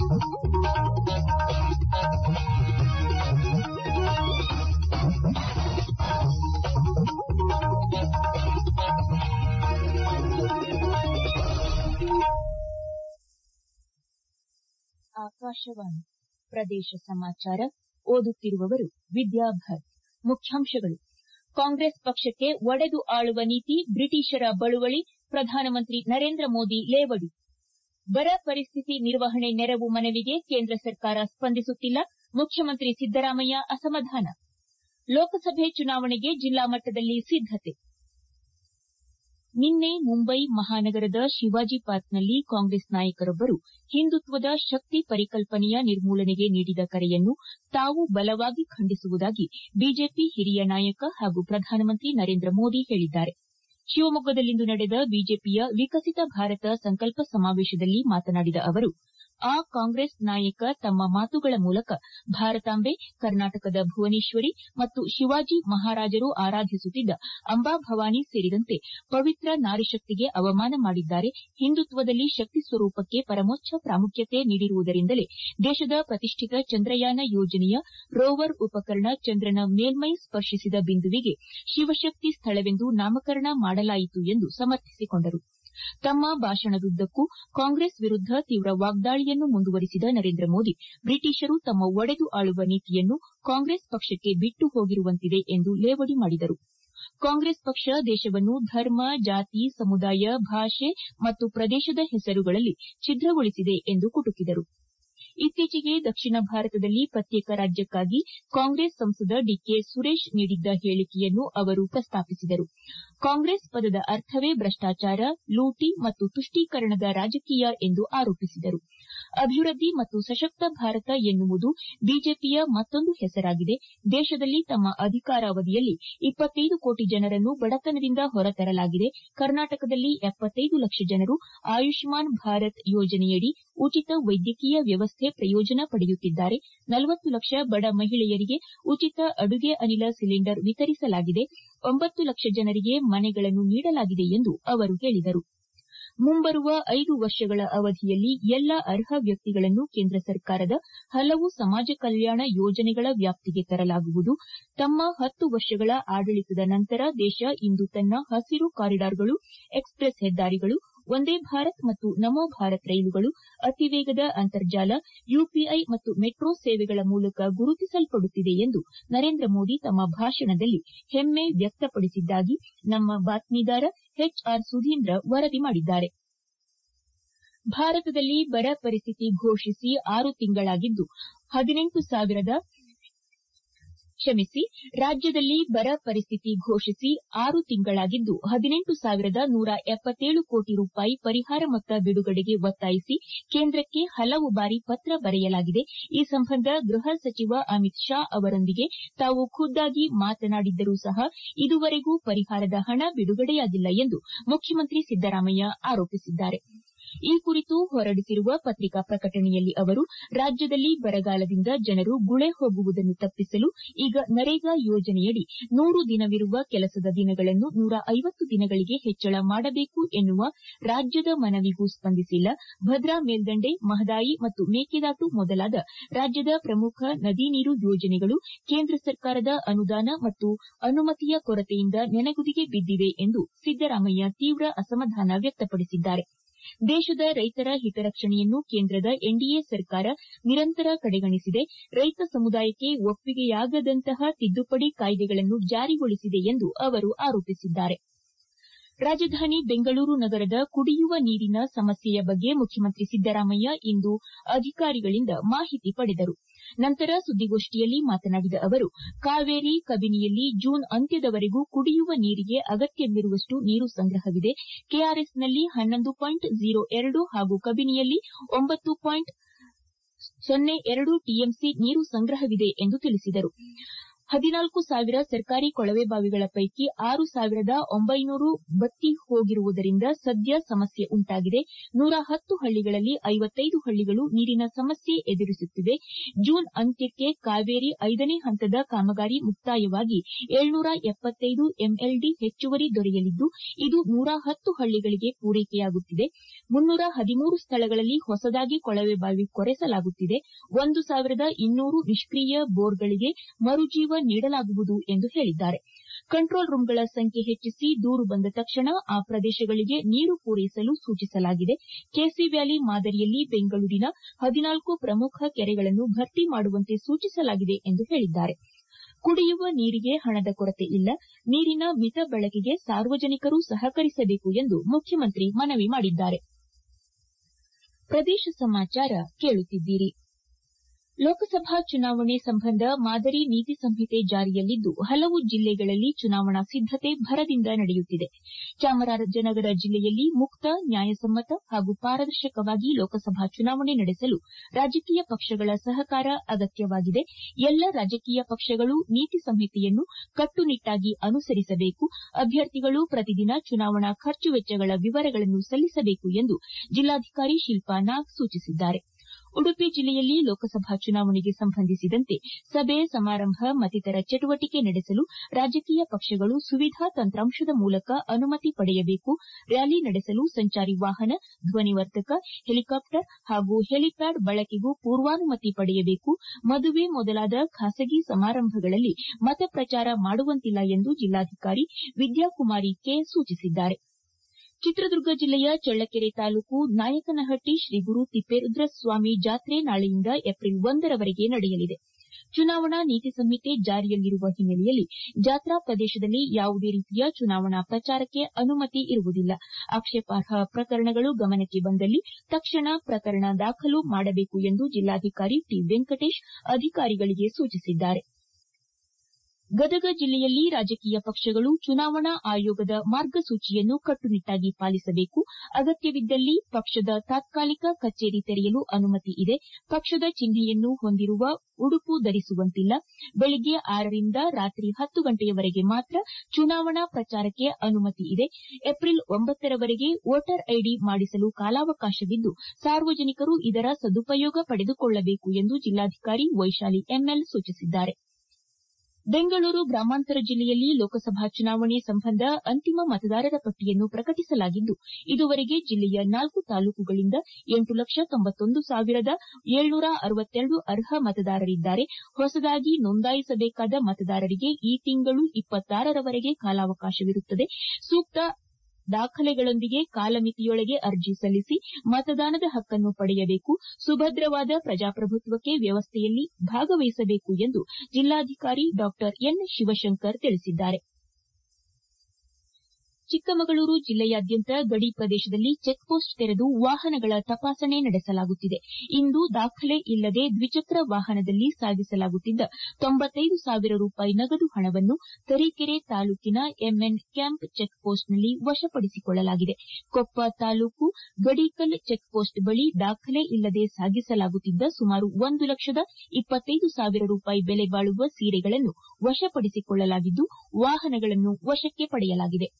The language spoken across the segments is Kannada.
ಆಕಾಶವಾಣಿ ಪ್ರದೇಶ ಸಮಾಚಾರ ಓದುತ್ತಿರುವವರು ವಿದ್ಯಾ ಭಟ್ ಮುಖ್ಯಾಂಶಗಳು ಕಾಂಗ್ರೆಸ್ ಪಕ್ಷಕ್ಕೆ ಒಡೆದು ಆಳುವ ನೀತಿ ಬ್ರಿಟಿಷರ ಬಳುವಳಿ ಪ್ರಧಾನಮಂತ್ರಿ ನರೇಂದ್ರ ಮೋದಿ ಲೇವಡಿ ಬರ ಪರಿಸ್ಥಿತಿ ನಿರ್ವಹಣೆ ನೆರವು ಮನವಿಗೆ ಕೇಂದ್ರ ಸರ್ಕಾರ ಸ್ಪಂದಿಸುತ್ತಿಲ್ಲ ಮುಖ್ಯಮಂತ್ರಿ ಸಿದ್ದರಾಮಯ್ಯ ಅಸಮಾಧಾನ ಲೋಕಸಭೆ ಚುನಾವಣೆಗೆ ಜಿಲ್ಲಾ ಮಟ್ಟದಲ್ಲಿ ಸಿದ್ದತೆ ನಿನ್ನೆ ಮುಂಬೈ ಮಹಾನಗರದ ಶಿವಾಜಿ ಪಾರ್ಕ್ನಲ್ಲಿ ಕಾಂಗ್ರೆಸ್ ನಾಯಕರೊಬ್ಬರು ಹಿಂದುತ್ವದ ಶಕ್ತಿ ಪರಿಕಲ್ಪನೆಯ ನಿರ್ಮೂಲನೆಗೆ ನೀಡಿದ ಕರೆಯನ್ನು ತಾವು ಬಲವಾಗಿ ಖಂಡಿಸುವುದಾಗಿ ಬಿಜೆಪಿ ಹಿರಿಯ ನಾಯಕ ಹಾಗೂ ಪ್ರಧಾನಮಂತ್ರಿ ನರೇಂದ್ರ ಮೋದಿ ಹೇಳಿದ್ದಾರೆ ಶಿವಮೊಗ್ಗದಲ್ಲಿಂದು ನಡೆದ ಬಿಜೆಪಿಯ ವಿಕಸಿತ ಭಾರತ ಸಂಕಲ್ಪ ಸಮಾವೇಶದಲ್ಲಿ ಮಾತನಾಡಿದ ಅವರು ಆ ಕಾಂಗ್ರೆಸ್ ನಾಯಕ ತಮ್ಮ ಮಾತುಗಳ ಮೂಲಕ ಭಾರತಾಂಬೆ ಕರ್ನಾಟಕದ ಭುವನೇಶ್ವರಿ ಮತ್ತು ಶಿವಾಜಿ ಮಹಾರಾಜರು ಆರಾಧಿಸುತ್ತಿದ್ದ ಅಂಬಾಭವಾನಿ ಸೇರಿದಂತೆ ಪವಿತ್ರ ನಾರಿಶಕ್ತಿಗೆ ಅವಮಾನ ಮಾಡಿದ್ದಾರೆ ಹಿಂದುತ್ವದಲ್ಲಿ ಶಕ್ತಿ ಸ್ವರೂಪಕ್ಕೆ ಪರಮೋಚ್ಚ ಪ್ರಾಮುಖ್ಯತೆ ನೀಡಿರುವುದರಿಂದಲೇ ದೇಶದ ಪ್ರತಿಷ್ಠಿತ ಚಂದ್ರಯಾನ ಯೋಜನೆಯ ರೋವರ್ ಉಪಕರಣ ಚಂದ್ರನ ಮೇಲ್ಮೈ ಸ್ಪರ್ಶಿಸಿದ ಬಿಂದುವಿಗೆ ಶಿವಶಕ್ತಿ ಸ್ಥಳವೆಂದು ನಾಮಕರಣ ಮಾಡಲಾಯಿತು ಎಂದು ಸಮರ್ಥಿಸಿಕೊಂಡರು ತಮ್ಮ ಭಾಷಣದುದ್ದಕ್ಕೂ ಕಾಂಗ್ರೆಸ್ ವಿರುದ್ದ ತೀವ್ರ ವಾಗ್ದಾಳಿಯನ್ನು ಮುಂದುವರಿಸಿದ ನರೇಂದ್ರ ಮೋದಿ ಬ್ರಿಟಿಷರು ತಮ್ಮ ಒಡೆದು ಆಳುವ ನೀತಿಯನ್ನು ಕಾಂಗ್ರೆಸ್ ಪಕ್ಷಕ್ಕೆ ಬಿಟ್ಟು ಹೋಗಿರುವಂತಿದೆ ಎಂದು ಲೇವಡಿ ಮಾಡಿದರು ಕಾಂಗ್ರೆಸ್ ಪಕ್ಷ ದೇಶವನ್ನು ಧರ್ಮ ಜಾತಿ ಸಮುದಾಯ ಭಾಷೆ ಮತ್ತು ಪ್ರದೇಶದ ಹೆಸರುಗಳಲ್ಲಿ ಛಿದ್ರಗೊಳಿಸಿದೆ ಎಂದು ಕುಟುಕಿದರು ಇತ್ತೀಚೆಗೆ ದಕ್ಷಿಣ ಭಾರತದಲ್ಲಿ ಪ್ರತ್ಯೇಕ ರಾಜ್ಯಕ್ಕಾಗಿ ಕಾಂಗ್ರೆಸ್ ಸಂಸದ ಡಿಕೆ ಸುರೇಶ್ ನೀಡಿದ್ದ ಹೇಳಿಕೆಯನ್ನು ಅವರು ಪ್ರಸ್ತಾಪಿಸಿದರು ಕಾಂಗ್ರೆಸ್ ಪದದ ಅರ್ಥವೇ ಭ್ರಷ್ಟಾಚಾರ ಲೂಟಿ ಮತ್ತು ತುಷ್ಟೀಕರಣದ ರಾಜಕೀಯ ಎಂದು ಆರೋಪಿಸಿದರು ಅಭಿವೃದ್ದಿ ಮತ್ತು ಸಶಕ್ತ ಭಾರತ ಎನ್ನುವುದು ಬಿಜೆಪಿಯ ಮತ್ತೊಂದು ಹೆಸರಾಗಿದೆ ದೇಶದಲ್ಲಿ ತಮ್ಮ ಅಧಿಕಾರಾವಧಿಯಲ್ಲಿ ಇಪ್ಪತ್ತೈದು ಕೋಟಿ ಜನರನ್ನು ಬಡತನದಿಂದ ಹೊರತರಲಾಗಿದೆ ಕರ್ನಾಟಕದಲ್ಲಿ ಎಪ್ಪತ್ತೈದು ಲಕ್ಷ ಜನರು ಆಯುಷ್ಮಾನ್ ಭಾರತ್ ಯೋಜನೆಯಡಿ ಉಚಿತ ವೈದ್ಯಕೀಯ ವ್ಯವಸ್ಥೆ ಪ್ರಯೋಜನ ಪಡೆಯುತ್ತಿದ್ದಾರೆ ನಲವತ್ತು ಲಕ್ಷ ಬಡ ಮಹಿಳೆಯರಿಗೆ ಉಚಿತ ಅಡುಗೆ ಅನಿಲ ಸಿಲಿಂಡರ್ ವಿತರಿಸಲಾಗಿದೆ ಒಂಬತ್ತು ಲಕ್ಷ ಜನರಿಗೆ ಮನೆಗಳನ್ನು ನೀಡಲಾಗಿದೆ ಎಂದು ಅವರು ಹೇಳಿದರು ಮುಂಬರುವ ಐದು ವರ್ಷಗಳ ಅವಧಿಯಲ್ಲಿ ಎಲ್ಲ ಅರ್ಹ ವ್ಯಕ್ತಿಗಳನ್ನು ಕೇಂದ್ರ ಸರ್ಕಾರದ ಹಲವು ಸಮಾಜ ಕಲ್ಯಾಣ ಯೋಜನೆಗಳ ವ್ಯಾಪ್ತಿಗೆ ತರಲಾಗುವುದು ತಮ್ಮ ಹತ್ತು ವರ್ಷಗಳ ಆಡಳಿತದ ನಂತರ ದೇಶ ಇಂದು ತನ್ನ ಹಸಿರು ಕಾರಿಡಾರ್ಗಳು ಎಕ್ಸ್ಪ್ರೆಸ್ ಹೆದ್ದಾರಿಗಳು ವಂದೇ ಭಾರತ್ ಮತ್ತು ನಮೋ ಭಾರತ್ ರೈಲುಗಳು ಅತಿವೇಗದ ಅಂತರ್ಜಾಲ ಯುಪಿಐ ಮತ್ತು ಮೆಟ್ರೋ ಸೇವೆಗಳ ಮೂಲಕ ಗುರುತಿಸಲ್ಪಡುತ್ತಿದೆ ಎಂದು ನರೇಂದ್ರ ಮೋದಿ ತಮ್ಮ ಭಾಷಣದಲ್ಲಿ ಹೆಮ್ಮೆ ವ್ಯಕ್ತಪಡಿಸಿದ್ದಾಗಿ ನಮ್ಮ ಬಾತ್ಮೀದಾರ ಎಚ್ಆರ್ ಸುಧೀಂದ್ರ ವರದಿ ಮಾಡಿದ್ದಾರೆ ಭಾರತದಲ್ಲಿ ಬರ ಪರಿಸ್ಥಿತಿ ಘೋಷಿಸಿ ಆರು ತಿಂಗಳಾಗಿದ್ದು ಹದಿನೆಂಟು ಸಾವಿರದ ಕ್ಷಮಿಸಿ ರಾಜ್ಯದಲ್ಲಿ ಬರ ಪರಿಸ್ಥಿತಿ ಘೋಷಿಸಿ ಆರು ತಿಂಗಳಾಗಿದ್ದು ಹದಿನೆಂಟು ಸಾವಿರದ ನೂರ ಎಪ್ಪತ್ತೇಳು ಕೋಟಿ ರೂಪಾಯಿ ಪರಿಹಾರ ಮೊತ್ತ ಬಿಡುಗಡೆಗೆ ಒತ್ತಾಯಿಸಿ ಕೇಂದ್ರಕ್ಕೆ ಹಲವು ಬಾರಿ ಪತ್ರ ಬರೆಯಲಾಗಿದೆ ಈ ಸಂಬಂಧ ಗೃಹ ಸಚಿವ ಅಮಿತ್ ಶಾ ಅವರೊಂದಿಗೆ ತಾವು ಖುದ್ದಾಗಿ ಮಾತನಾಡಿದ್ದರೂ ಸಹ ಇದುವರೆಗೂ ಪರಿಹಾರದ ಹಣ ಬಿಡುಗಡೆಯಾಗಿಲ್ಲ ಎಂದು ಮುಖ್ಯಮಂತ್ರಿ ಸಿದ್ದರಾಮಯ್ಯ ಆರೋಪಿಸಿದ್ದಾರೆ ಈ ಕುರಿತು ಹೊರಡಿಸಿರುವ ಪತ್ರಿಕಾ ಪ್ರಕಟಣೆಯಲ್ಲಿ ಅವರು ರಾಜ್ಯದಲ್ಲಿ ಬರಗಾಲದಿಂದ ಜನರು ಗುಳೆ ಹೋಗುವುದನ್ನು ತಪ್ಪಿಸಲು ಈಗ ನರೇಗಾ ಯೋಜನೆಯಡಿ ನೂರು ದಿನವಿರುವ ಕೆಲಸದ ದಿನಗಳನ್ನು ನೂರ ಐವತ್ತು ದಿನಗಳಿಗೆ ಹೆಚ್ಚಳ ಮಾಡಬೇಕು ಎನ್ನುವ ರಾಜ್ಯದ ಮನವಿಗೂ ಸ್ಪಂದಿಸಿಲ್ಲ ಭದ್ರಾ ಮೇಲ್ದಂಡೆ ಮಹದಾಯಿ ಮತ್ತು ಮೇಕೆದಾಟು ಮೊದಲಾದ ರಾಜ್ಯದ ಪ್ರಮುಖ ನದಿ ನೀರು ಯೋಜನೆಗಳು ಕೇಂದ್ರ ಸರ್ಕಾರದ ಅನುದಾನ ಮತ್ತು ಅನುಮತಿಯ ಕೊರತೆಯಿಂದ ನೆನೆಗುದಿಗೆ ಬಿದ್ದಿವೆ ಎಂದು ಸಿದ್ದರಾಮಯ್ಯ ತೀವ್ರ ಅಸಮಾಧಾನ ವ್ಯಕ್ತಪಡಿಸಿದ್ದಾರೆ ದೇಶದ ರೈತರ ಹಿತರಕ್ಷಣೆಯನ್ನು ಕೇಂದ್ರದ ಎನ್ಡಿಎ ಸರ್ಕಾರ ನಿರಂತರ ಕಡೆಗಣಿಸಿದೆ ರೈತ ಸಮುದಾಯಕ್ಕೆ ಒಪ್ಪಿಗೆಯಾಗದಂತಹ ತಿದ್ದುಪಡಿ ಕಾಯ್ದೆಗಳನ್ನು ಜಾರಿಗೊಳಿಸಿದೆ ಎಂದು ಅವರು ಆರೋಪಿಸಿದ್ದಾರೆ ರಾಜಧಾನಿ ಬೆಂಗಳೂರು ನಗರದ ಕುಡಿಯುವ ನೀರಿನ ಸಮಸ್ಯೆಯ ಬಗ್ಗೆ ಮುಖ್ಯಮಂತ್ರಿ ಸಿದ್ದರಾಮಯ್ಯ ಇಂದು ಅಧಿಕಾರಿಗಳಿಂದ ಮಾಹಿತಿ ಪಡೆದರು ನಂತರ ಸುದ್ದಿಗೋಷ್ಠಿಯಲ್ಲಿ ಮಾತನಾಡಿದ ಅವರು ಕಾವೇರಿ ಕಬಿನಿಯಲ್ಲಿ ಜೂನ್ ಅಂತ್ಯದವರೆಗೂ ಕುಡಿಯುವ ನೀರಿಗೆ ಅಗತ್ಯವಿರುವಷ್ಟು ನೀರು ಸಂಗ್ರಹವಿದೆ ಕೆಆರ್ಎಸ್ನಲ್ಲಿ ಹನ್ನೊಂದು ಪಾಯಿಂಟ್ ಝೀರೋ ಎರಡು ಹಾಗೂ ಕಬಿನಿಯಲ್ಲಿ ಒಂಬತ್ತು ಪಾಯಿಂಟ್ ಸೊನ್ನೆ ಎರಡು ಟಿಎಂಸಿ ನೀರು ಸಂಗ್ರಹವಿದೆ ಎಂದು ತಿಳಿಸಿದರು ಹದಿನಾಲ್ಕು ಸಾವಿರ ಸರ್ಕಾರಿ ಕೊಳವೆಬಾವಿಗಳ ಪೈಕಿ ಆರು ಸಾವಿರದ ಒಂಬೈನೂರು ಬತ್ತಿ ಹೋಗಿರುವುದರಿಂದ ಸದ್ಯ ಸಮಸ್ಯೆ ಉಂಟಾಗಿದೆ ನೂರ ಹತ್ತು ಹಳ್ಳಿಗಳಲ್ಲಿ ಐವತ್ತೈದು ಹಳ್ಳಿಗಳು ನೀರಿನ ಸಮಸ್ಯೆ ಎದುರಿಸುತ್ತಿವೆ ಜೂನ್ ಅಂತ್ಯಕ್ಕೆ ಕಾವೇರಿ ಐದನೇ ಹಂತದ ಕಾಮಗಾರಿ ಮುಕ್ತಾಯವಾಗಿ ಏಳ್ನೂರ ಎಪ್ಪತ್ತೈದು ಎಂಎಲ್ಡಿ ಹೆಚ್ಚುವರಿ ದೊರೆಯಲಿದ್ದು ಇದು ನೂರ ಹತ್ತು ಹಳ್ಳಿಗಳಿಗೆ ಪೂರೈಕೆಯಾಗುತ್ತಿದೆ ಮುನ್ನೂರ ಹದಿಮೂರು ಸ್ಥಳಗಳಲ್ಲಿ ಹೊಸದಾಗಿ ಕೊಳವೆಬಾವಿ ಕೊರೆಸಲಾಗುತ್ತಿದೆ ಒಂದು ಸಾವಿರದ ಇನ್ನೂರು ನಿಷ್ಕಿಯ ಬೋರ್ಗಳಿಗೆ ಮರುಜೀವ ನೀಡಲಾಗುವುದು ಎಂದು ಹೇಳಿದ್ದಾರೆ ಕಂಟ್ರೋಲ್ ರೂಂಗಳ ಸಂಖ್ಯೆ ಹೆಚ್ಚಿಸಿ ದೂರು ಬಂದ ತಕ್ಷಣ ಆ ಪ್ರದೇಶಗಳಿಗೆ ನೀರು ಪೂರೈಸಲು ಸೂಚಿಸಲಾಗಿದೆ ಕೆಸಿ ವ್ಯಾಲಿ ಮಾದರಿಯಲ್ಲಿ ಬೆಂಗಳೂರಿನ ಹದಿನಾಲ್ಕು ಪ್ರಮುಖ ಕೆರೆಗಳನ್ನು ಭರ್ತಿ ಮಾಡುವಂತೆ ಸೂಚಿಸಲಾಗಿದೆ ಎಂದು ಹೇಳಿದ್ದಾರೆ ಕುಡಿಯುವ ನೀರಿಗೆ ಹಣದ ಕೊರತೆ ಇಲ್ಲ ನೀರಿನ ಮಿತ ಬಳಕೆಗೆ ಸಾರ್ವಜನಿಕರು ಸಹಕರಿಸಬೇಕು ಎಂದು ಮುಖ್ಯಮಂತ್ರಿ ಮನವಿ ಮಾಡಿದ್ದಾರೆ ಪ್ರದೇಶ ಸಮಾಚಾರ ಕೇಳುತ್ತಿದ್ದೀರಿ ಲೋಕಸಭಾ ಚುನಾವಣೆ ಸಂಬಂಧ ಮಾದರಿ ನೀತಿ ಸಂಹಿತೆ ಜಾರಿಯಲ್ಲಿದ್ದು ಹಲವು ಜಿಲ್ಲೆಗಳಲ್ಲಿ ಚುನಾವಣಾ ಸಿದ್ದತೆ ಭರದಿಂದ ನಡೆಯುತ್ತಿದೆ ಚಾಮರಾಜನಗರ ಜಿಲ್ಲೆಯಲ್ಲಿ ಮುಕ್ತ ನ್ಯಾಯಸಮ್ಮತ ಹಾಗೂ ಪಾರದರ್ಶಕವಾಗಿ ಲೋಕಸಭಾ ಚುನಾವಣೆ ನಡೆಸಲು ರಾಜಕೀಯ ಪಕ್ಷಗಳ ಸಹಕಾರ ಅಗತ್ಯವಾಗಿದೆ ಎಲ್ಲ ರಾಜಕೀಯ ಪಕ್ಷಗಳು ನೀತಿ ಸಂಹಿತೆಯನ್ನು ಕಟ್ಟುನಿಟ್ಟಾಗಿ ಅನುಸರಿಸಬೇಕು ಅಭ್ಯರ್ಥಿಗಳು ಪ್ರತಿದಿನ ಚುನಾವಣಾ ಖರ್ಚು ವೆಚ್ಚಗಳ ವಿವರಗಳನ್ನು ಸಲ್ಲಿಸಬೇಕು ಎಂದು ಜಿಲ್ಲಾಧಿಕಾರಿ ಶಿಲ್ಪಾ ನಾಗ್ ಸೂಚಿಸಿದ್ದಾರೆ ಉಡುಪಿ ಜಿಲ್ಲೆಯಲ್ಲಿ ಲೋಕಸಭಾ ಚುನಾವಣೆಗೆ ಸಂಬಂಧಿಸಿದಂತೆ ಸಭೆ ಸಮಾರಂಭ ಮತ್ತಿತರ ಚಟುವಟಿಕೆ ನಡೆಸಲು ರಾಜಕೀಯ ಪಕ್ಷಗಳು ಸುವಿಧಾ ತಂತ್ರಾಂಶದ ಮೂಲಕ ಅನುಮತಿ ಪಡೆಯಬೇಕು ರ್ಯಾಲಿ ನಡೆಸಲು ಸಂಚಾರಿ ವಾಹನ ಧ್ವನಿವರ್ಧಕ ಹೆಲಿಕಾಪ್ಟರ್ ಹಾಗೂ ಹೆಲಿಪ್ಯಾಡ್ ಬಳಕೆಗೂ ಪೂರ್ವಾನುಮತಿ ಪಡೆಯಬೇಕು ಮದುವೆ ಮೊದಲಾದ ಖಾಸಗಿ ಸಮಾರಂಭಗಳಲ್ಲಿ ಮತ ಪ್ರಚಾರ ಮಾಡುವಂತಿಲ್ಲ ಎಂದು ಜಿಲ್ಲಾಧಿಕಾರಿ ವಿದ್ಯಾಕುಮಾರಿ ಕೆ ಸೂಚಿಸಿದ್ದಾರೆ ಚಿತ್ರದುರ್ಗ ಜಿಲ್ಲೆಯ ಚಳ್ಳಕೆರೆ ತಾಲೂಕು ನಾಯಕನಹಟ್ಟಿ ಶ್ರೀ ಗುರು ತಿಪ್ಪೇರುದ್ರಸ್ವಾಮಿ ಜಾತ್ರೆ ನಾಳೆಯಿಂದ ಏಪ್ರಿಲ್ ಒಂದರವರೆಗೆ ನಡೆಯಲಿದೆ ಚುನಾವಣಾ ನೀತಿ ಸಂಹಿತೆ ಜಾರಿಯಲ್ಲಿರುವ ಹಿನ್ನೆಲೆಯಲ್ಲಿ ಜಾತ್ರಾ ಪ್ರದೇಶದಲ್ಲಿ ಯಾವುದೇ ರೀತಿಯ ಚುನಾವಣಾ ಪ್ರಚಾರಕ್ಕೆ ಅನುಮತಿ ಇರುವುದಿಲ್ಲ ಆಕ್ಷೇಪಾರ್ಹ ಪ್ರಕರಣಗಳು ಗಮನಕ್ಕೆ ಬಂದಲ್ಲಿ ತಕ್ಷಣ ಪ್ರಕರಣ ದಾಖಲು ಮಾಡಬೇಕು ಎಂದು ಜಿಲ್ಲಾಧಿಕಾರಿ ಟಿ ವೆಂಕಟೇಶ್ ಅಧಿಕಾರಿಗಳಿಗೆ ಸೂಚಿಸಿದ್ದಾರೆ ಗದಗ ಜಿಲ್ಲೆಯಲ್ಲಿ ರಾಜಕೀಯ ಪಕ್ಷಗಳು ಚುನಾವಣಾ ಆಯೋಗದ ಮಾರ್ಗಸೂಚಿಯನ್ನು ಕಟ್ಟುನಿಟ್ಟಾಗಿ ಪಾಲಿಸಬೇಕು ಅಗತ್ಯವಿದ್ದಲ್ಲಿ ಪಕ್ಷದ ತಾತ್ಕಾಲಿಕ ಕಚೇರಿ ತೆರೆಯಲು ಅನುಮತಿ ಇದೆ ಪಕ್ಷದ ಚಿಹ್ನೆಯನ್ನು ಹೊಂದಿರುವ ಉಡುಪು ಧರಿಸುವಂತಿಲ್ಲ ಬೆಳಗ್ಗೆ ಆರರಿಂದ ರಾತ್ರಿ ಹತ್ತು ಗಂಟೆಯವರೆಗೆ ಮಾತ್ರ ಚುನಾವಣಾ ಪ್ರಚಾರಕ್ಕೆ ಅನುಮತಿ ಇದೆ ಏಪ್ರಿಲ್ ಒಂಬತ್ತರವರೆಗೆ ವೋಟರ್ ಐಡಿ ಮಾಡಿಸಲು ಕಾಲಾವಕಾಶವಿದ್ದು ಸಾರ್ವಜನಿಕರು ಇದರ ಸದುಪಯೋಗ ಪಡೆದುಕೊಳ್ಳಬೇಕು ಎಂದು ಜಿಲ್ಲಾಧಿಕಾರಿ ವೈಶಾಲಿ ಎಂಎಲ್ ಸೂಚಿಸಿದ್ದಾರೆ ಬೆಂಗಳೂರು ಗ್ರಾಮಾಂತರ ಜಿಲ್ಲೆಯಲ್ಲಿ ಲೋಕಸಭಾ ಚುನಾವಣೆ ಸಂಬಂಧ ಅಂತಿಮ ಮತದಾರರ ಪಟ್ಟಿಯನ್ನು ಪ್ರಕಟಿಸಲಾಗಿದ್ದು ಇದುವರೆಗೆ ಜಿಲ್ಲೆಯ ನಾಲ್ಕು ತಾಲೂಕುಗಳಿಂದ ಎಂಟು ಲಕ್ಷ ತೊಂಬತ್ತೊಂದು ಸಾವಿರದ ಏಳ್ನೂರ ಅರವತ್ತೆರಡು ಅರ್ಹ ಮತದಾರರಿದ್ದಾರೆ ಹೊಸದಾಗಿ ನೋಂದಾಯಿಸಬೇಕಾದ ಮತದಾರರಿಗೆ ಈ ತಿಂಗಳು ಇಪ್ಪತ್ತಾರರವರೆಗೆ ಕಾಲಾವಕಾಶವಿರುತ್ತದೆ ಸೂಕ್ತ ದಾಖಲೆಗಳೊಂದಿಗೆ ಕಾಲಮಿತಿಯೊಳಗೆ ಅರ್ಜಿ ಸಲ್ಲಿಸಿ ಮತದಾನದ ಹಕ್ಕನ್ನು ಪಡೆಯಬೇಕು ಸುಭದ್ರವಾದ ಪ್ರಜಾಪ್ರಭುತ್ವಕ್ಕೆ ವ್ಯವಸ್ಥೆಯಲ್ಲಿ ಭಾಗವಹಿಸಬೇಕು ಎಂದು ಜಿಲ್ಲಾಧಿಕಾರಿ ಡಾ ಎನ್ ಶಿವಶಂಕರ್ ತಿಳಿಸಿದ್ದಾರೆ ಚಿಕ್ಕಮಗಳೂರು ಜಿಲ್ಲೆಯಾದ್ಯಂತ ಗಡಿ ಪ್ರದೇಶದಲ್ಲಿ ಚೆಕ್ಪೋಸ್ಟ್ ತೆರೆದು ವಾಹನಗಳ ತಪಾಸಣೆ ನಡೆಸಲಾಗುತ್ತಿದೆ ಇಂದು ದಾಖಲೆ ಇಲ್ಲದೆ ದ್ವಿಚಕ್ರ ವಾಹನದಲ್ಲಿ ಸಾಗಿಸಲಾಗುತ್ತಿದ್ದ ತೊಂಬತ್ತೈದು ಸಾವಿರ ರೂಪಾಯಿ ನಗದು ಹಣವನ್ನು ತರೀಕೆರೆ ತಾಲೂಕಿನ ಎಂಎನ್ ಕ್ಯಾಂಪ್ ಚೆಕ್ಪೋಸ್ಟ್ನಲ್ಲಿ ವಶಪಡಿಸಿಕೊಳ್ಳಲಾಗಿದೆ ಕೊಪ್ಪ ತಾಲೂಕು ಗಡಿಕಲ್ ಚೆಕ್ಪೋಸ್ಟ್ ಬಳಿ ದಾಖಲೆ ಇಲ್ಲದೆ ಸಾಗಿಸಲಾಗುತ್ತಿದ್ದ ಸುಮಾರು ಒಂದು ಲಕ್ಷದ ಇಪ್ಪತ್ತೈದು ಸಾವಿರ ರೂಪಾಯಿ ಬೆಲೆ ಬಾಳುವ ಸೀರೆಗಳನ್ನು ವಶಪಡಿಸಿಕೊಳ್ಳಲಾಗಿದ್ದು ವಾಹನಗಳನ್ನು ವಶಕ್ಕೆ ಪಡೆಯಲಾಗಿದೆ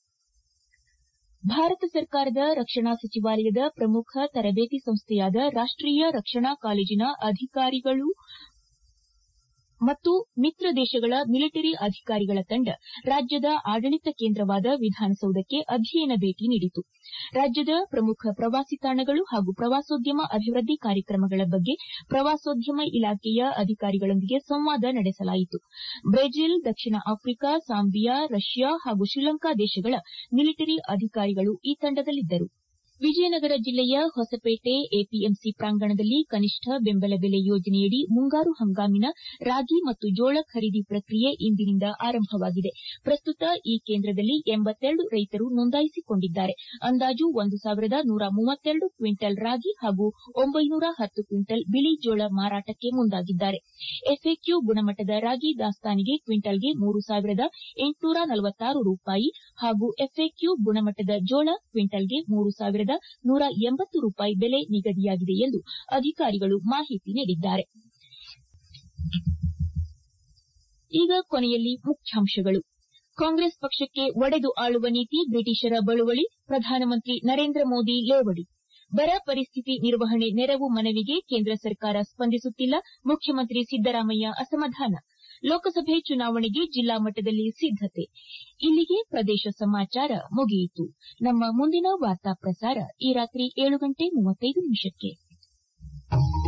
ಭಾರತ ಸರ್ಕಾರದ ರಕ್ಷಣಾ ಸಚಿವಾಲಯದ ಪ್ರಮುಖ ತರಬೇತಿ ಸಂಸ್ಥೆಯಾದ ರಾಷ್ಟೀಯ ರಕ್ಷಣಾ ಕಾಲೇಜಿನ ಅಧಿಕಾರಿಗಳು ಮತ್ತು ಮಿತ್ರ ದೇಶಗಳ ಮಿಲಿಟರಿ ಅಧಿಕಾರಿಗಳ ತಂಡ ರಾಜ್ಯದ ಆಡಳಿತ ಕೇಂದ್ರವಾದ ವಿಧಾನಸೌಧಕ್ಕೆ ಅಧ್ಯಯನ ಭೇಟಿ ನೀಡಿತು ರಾಜ್ಯದ ಪ್ರಮುಖ ಪ್ರವಾಸಿ ತಾಣಗಳು ಹಾಗೂ ಪ್ರವಾಸೋದ್ಯಮ ಅಭಿವೃದ್ಧಿ ಕಾರ್ಯಕ್ರಮಗಳ ಬಗ್ಗೆ ಪ್ರವಾಸೋದ್ಯಮ ಇಲಾಖೆಯ ಅಧಿಕಾರಿಗಳೊಂದಿಗೆ ಸಂವಾದ ನಡೆಸಲಾಯಿತು ಬ್ರೆಜಿಲ್ ದಕ್ಷಿಣ ಆಫ್ರಿಕಾ ಸಾಂಬಿಯಾ ರಷ್ಯಾ ಹಾಗೂ ಶ್ರೀಲಂಕಾ ದೇಶಗಳ ಮಿಲಿಟರಿ ಅಧಿಕಾರಿಗಳು ಈ ತಂಡದಲ್ಲಿದ್ದರು ವಿಜಯನಗರ ಜಿಲ್ಲೆಯ ಹೊಸಪೇಟೆ ಎಪಿಎಂಸಿ ಪ್ರಾಂಗಣದಲ್ಲಿ ಕನಿಷ್ಠ ಬೆಂಬಲ ಬೆಲೆ ಯೋಜನೆಯಡಿ ಮುಂಗಾರು ಹಂಗಾಮಿನ ರಾಗಿ ಮತ್ತು ಜೋಳ ಖರೀದಿ ಪ್ರಕ್ರಿಯೆ ಇಂದಿನಿಂದ ಆರಂಭವಾಗಿದೆ ಪ್ರಸ್ತುತ ಈ ಕೇಂದ್ರದಲ್ಲಿ ಎಂಬತ್ತೆರಡು ರೈತರು ನೋಂದಾಯಿಸಿಕೊಂಡಿದ್ದಾರೆ ಅಂದಾಜು ಒಂದು ಸಾವಿರದ ನೂರ ಮೂವತ್ತೆರಡು ಕ್ವಿಂಟಲ್ ರಾಗಿ ಹಾಗೂ ಒಂಬೈನೂರ ಹತ್ತು ಕ್ವಿಂಟಲ್ ಬಿಳಿ ಜೋಳ ಮಾರಾಟಕ್ಕೆ ಮುಂದಾಗಿದ್ದಾರೆ ಎಫ್ಎಕ್ಯೂ ಗುಣಮಟ್ಟದ ರಾಗಿ ದಾಸ್ತಾನಿಗೆ ಕ್ವಿಂಟಲ್ಗೆ ಮೂರು ಸಾವಿರದ ಎಂಟುನೂರ ನಲವತ್ತಾರು ರೂಪಾಯಿ ಹಾಗೂ ಎಫ್ಎಕ್ಯೂ ಗುಣಮಟ್ಟದ ಜೋಳ ಕ್ವಿಂಟಲ್ಗೆ ಮೂರು ಸಾವಿರದ ನೂರ ಎಂಬತ್ತು ರೂಪಾಯಿ ಬೆಲೆ ನಿಗದಿಯಾಗಿದೆ ಎಂದು ಅಧಿಕಾರಿಗಳು ಮಾಹಿತಿ ನೀಡಿದ್ದಾರೆ ಈಗ ಕೊನೆಯಲ್ಲಿ ಮುಖ್ಯಾಂಶಗಳು ಕಾಂಗ್ರೆಸ್ ಪಕ್ಷಕ್ಕೆ ಒಡೆದು ಆಳುವ ನೀತಿ ಬ್ರಿಟಿಷರ ಬಳುವಳಿ ಪ್ರಧಾನಮಂತ್ರಿ ನರೇಂದ್ರ ಮೋದಿ ಲೇವಡಿ ಬರ ಪರಿಸ್ಥಿತಿ ನಿರ್ವಹಣೆ ನೆರವು ಮನವಿಗೆ ಕೇಂದ್ರ ಸರ್ಕಾರ ಸ್ಪಂದಿಸುತ್ತಿಲ್ಲ ಮುಖ್ಯಮಂತ್ರಿ ಸಿದ್ದರಾಮಯ್ಯ ಅಸಮಾಧಾನ ಲೋಕಸಭೆ ಚುನಾವಣೆಗೆ ಜಿಲ್ಲಾ ಮಟ್ಟದಲ್ಲಿ ಸಿದ್ದತೆ ಇಲ್ಲಿಗೆ ಪ್ರದೇಶ ಸಮಾಚಾರ ಮುಗಿಯಿತು ನಮ್ಮ ಮುಂದಿನ ವಾರ್ತಾ ಪ್ರಸಾರ ಈ ರಾತ್ರಿ ಏಳು ಗಂಟೆ ಮೂವತ್ತೈದು ನಿಮಿಷಕ್ಕೆ